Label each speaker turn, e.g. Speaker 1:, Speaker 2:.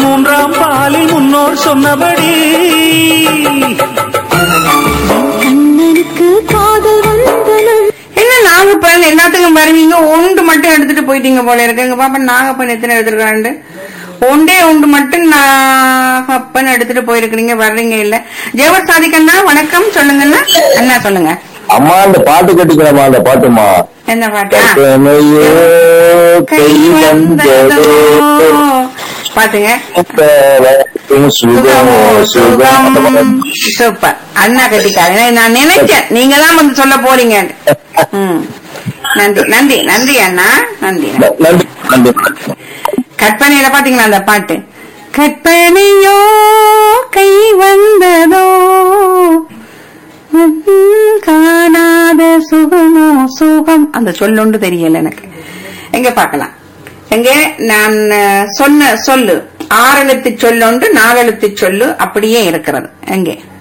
Speaker 1: மூன்றாம் பாலில் முன்னோர் சொன்னபடி
Speaker 2: கண்ணனுக்கு காதல் வந்தனம்
Speaker 3: என்ன நாகப்பன் எல்லாத்துக்கும் வருவீங்க ஒன்று மட்டும் எடுத்துட்டு போயிட்டீங்க போல இருக்கு எங்க பாப்பா நாகப்பன் எத்தனை எடுத்துருக்காண்டு ஒன்றே ஒன்று மட்டும் நாகப்பன் எடுத்துட்டு போயிருக்கிறீங்க வர்றீங்க இல்ல ஜெவர் சாதிக்கண்ணா வணக்கம் சொல்லுங்கண்ணா அண்ணா சொல்லுங்க
Speaker 4: அம்மா அந்த பாட்டு கட்டிக்கிறமா அந்த பாட்டுமா
Speaker 3: என்ன பாட்டா
Speaker 4: கற்பனையோ கை வந்ததோ
Speaker 3: பாத்துங்க
Speaker 4: பேரக்கும் சுகமோ சுகம்
Speaker 3: சூப்பர் அண்ணா கட்டிக்காரு நான் நினைச்சேன் நீங்க தான் வந்து சொல்ல போறீங்க ம். நன்றி நன்றி நன்றி அண்ணா நன்றி
Speaker 4: நன்றி நன்றி
Speaker 3: கற்பனையில பாத்தீங்களா அந்த பாட்டு கற்பனையோ கை வந்ததோ உம், காணாத சுகமோ சுகம் அந்த சொல்லொண்டு தெரியல எனக்கு எங்க பார்க்கலாம் எங்க நான் அஹ், சொன்ன சொல்லு ஆறெழுத்து சொல்லொண்டு நாலெழுத்து சொல்லு அப்படியே இருக்கிறது எங்கே